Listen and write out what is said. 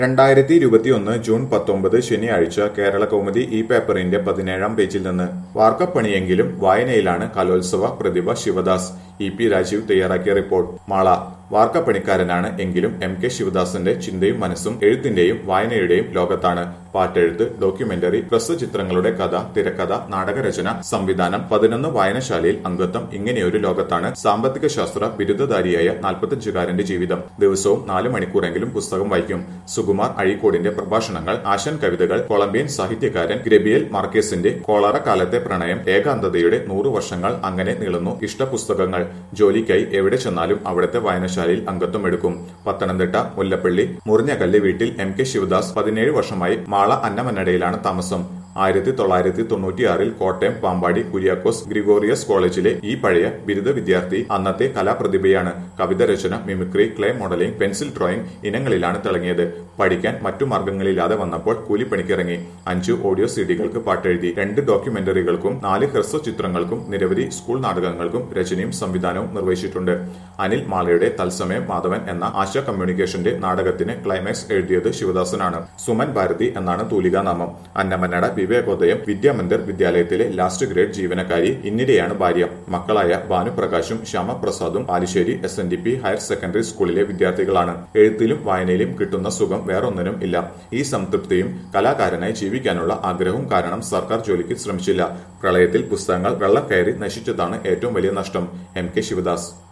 രണ്ടായിരത്തി ഇരുപത്തിയൊന്ന് ജൂൺ പത്തൊമ്പത് ശനിയാഴ്ച കേരള കൗമുദി ഈ പേപ്പറിന്റെ പതിനേഴാം പേജിൽ നിന്ന് വാർക്കപ്പണിയെങ്കിലും വായനയിലാണ് കലോത്സവ പ്രതിഭ ശിവദാസ് ഇ പി രാജീവ് തയ്യാറാക്കിയ റിപ്പോർട്ട് മാള വാർക്കപ്പണിക്കാരനാണ് എങ്കിലും എം കെ ശിവദാസന്റെ ചിന്തയും മനസ്സും എഴുത്തിന്റെയും വായനയുടെയും ലോകത്താണ് പാട്ടെഴുത്ത് ഡോക്യുമെന്ററി ഹ്രസ്വചിത്രങ്ങളുടെ കഥ തിരക്കഥ നാടകരചന സംവിധാനം പതിനൊന്ന് വായനശാലയിൽ അംഗത്വം ഇങ്ങനെയൊരു ലോകത്താണ് സാമ്പത്തിക ശാസ്ത്ര ബിരുദധാരിയായ നാൽപ്പത്തഞ്ചുകാരന്റെ ജീവിതം ദിവസവും നാല് മണിക്കൂറെങ്കിലും പുസ്തകം വായിക്കും സുകുമാർ അഴീക്കോടിന്റെ പ്രഭാഷണങ്ങൾ ആശൻ കവിതകൾ കൊളംബിയൻ സാഹിത്യകാരൻ ഗ്രബിയൽ മാർക്കേസിന്റെ കോളറ കാലത്തെ പ്രണയം ഏകാന്തതയുടെ നൂറു വർഷങ്ങൾ അങ്ങനെ നീളുന്നു ഇഷ്ടപുസ്തകങ്ങൾ ജോലിക്കായി എവിടെ ചെന്നാലും അവിടുത്തെ വായനശാലയിൽ അംഗത്വം എടുക്കും പത്തനംതിട്ട മുല്ലപ്പള്ളി മുറിഞ്ഞകല്ല് വീട്ടിൽ എം കെ ശിവദാസ് പതിനേഴ് വർഷമായി മാള അന്നമന്നടയിലാണ് താമസം ആയിരത്തി തൊള്ളായിരത്തി തൊണ്ണൂറ്റിയാറിൽ കോട്ടയം പാമ്പാടി കുര്യാക്കോസ് ഗ്രിഗോറിയസ് കോളേജിലെ ഈ പഴയ ബിരുദ വിദ്യാർത്ഥി അന്നത്തെ കലാപ്രതിഭയാണ് കവിത രചന mimicry clay modelling pencil drawing ഇനങ്ങളിലാണ് തിളങ്ങിയത് പഠിക്കാൻ മറ്റു മാർഗങ്ങളില്ലാതെ വന്നപ്പോൾ കൂലിപ്പണിക്കിറങ്ങി അഞ്ചു ഓഡിയോ സിഡികൾക്ക് പാട്ടെഴുതി രണ്ട് ഡോക്യുമെന്ററികൾക്കും നാല് ഹ്രസ്വ ചിത്രങ്ങൾക്കും നിരവധി സ്കൂൾ നാടകങ്ങൾക്കും രചനയും സംവിധാനവും നിർവഹിച്ചിട്ടുണ്ട് അനിൽ മാളയുടെ തത്സമയം മാധവൻ എന്ന ആശ കമ്മ്യൂണിക്കേഷന്റെ നാടകത്തിന് ക്ലൈമാക്സ് എഴുതിയത് ശിവദാസനാണ് സുമൻ ഭാരതി എന്നാണ് തൂലികാനാമം അന്നമന്നട വിവേകോദയം വിദ്യാമന്ദിർ വിദ്യാലയത്തിലെ ലാസ്റ്റ് ഗ്രേഡ് ജീവനക്കാരി ഇന്ദിരയാണ് ഭാര്യ മക്കളായ ഭാനുപ്രകാശും ശ്യാമപ്രസാദും Palissery S N D P higher secondary സ്കൂളിലെ വിദ്യാർത്ഥികളാണ് എഴുത്തിലും വായനയിലും കിട്ടുന്ന സുഖം വേറൊന്നിനും ഇല്ല ഈ സംതൃപ്തിയും കലാകാരനായി ജീവിക്കാനുള്ള ആഗ്രഹവും കാരണം സർക്കാർ ജോലിക്ക് ശ്രമിച്ചില്ല പ്രളയത്തിൽ പുസ്തകങ്ങൾ വെള്ളം കയറി നശിച്ചതാണ് ഏറ്റവും വലിയ നഷ്ടം എം കെ ശിവദാസ്